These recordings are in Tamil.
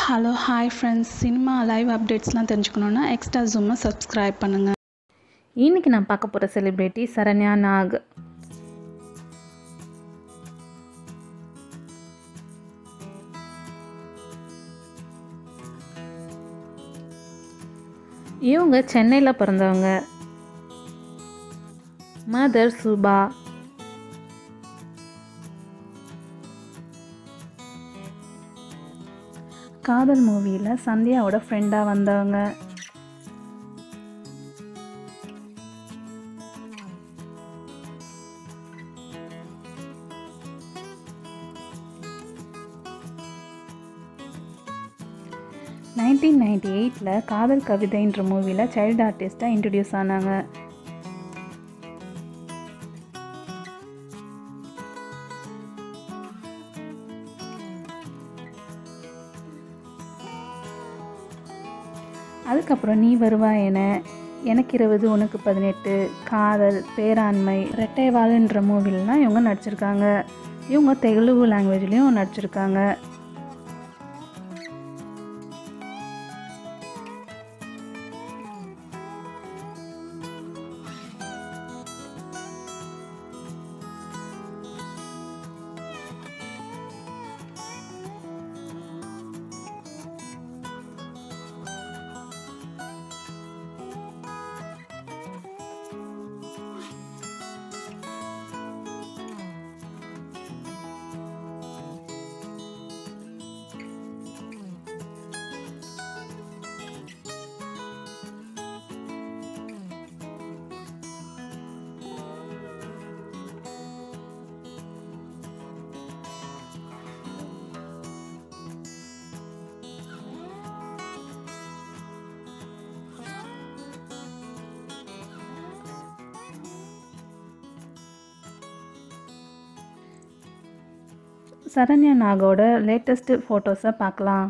hello hi friends cinema live அப்டேட்ஸ்லாம் தெரிஞ்சுக்கணுன்னா எக்ஸ்ட்ரா ஜூமை சப்ஸ்கிரைப் பண்ணுங்கள் இன்னைக்கு நான் பார்க்க போகிற செலிப்ரிட்டி சரண்யா நாக் இவங்க சென்னையில் பிறந்தவங்க மதர் சுபா காதல் மூவியில் சந்தியாவோட ஃப்ரெண்டாக வந்தவங்க நைன்டீன் நைன்டி எயிட்டில் காதல் கவிதைன்ற மூவியில் சைல்டு ஆர்டிஸ்ட்டாக இன்ட்ரடியூஸ் ஆனாங்க அதுக்கப்புறம் நீ வருவா என எனக்கு இருபது உனக்கு பதினெட்டு காதல் பேராண்மை ரெட்டைவாளுன்ற மூவிலலாம் இவங்க நடிச்சிருக்காங்க இவங்க தெலுங்கு லாங்குவேஜ்லேயும் நடிச்சிருக்காங்க சரண்யா நாகோட லேட்டஸ்ட் ஃபோட்டோஸை பார்க்கலாம்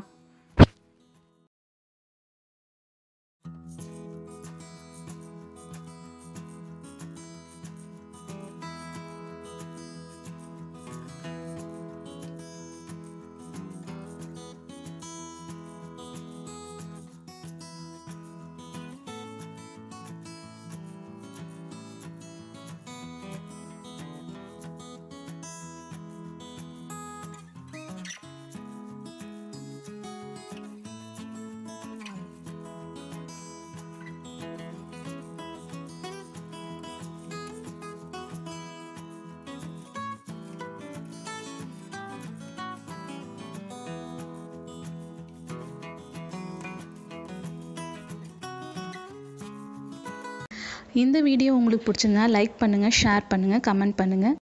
இந்த வீடியோ உங்களுக்கு பிடிச்சிருந்தா லைக் பண்ணுங்கள் ஷேர் பண்ணுங்கள் கமெண்ட் பண்ணுங்கள்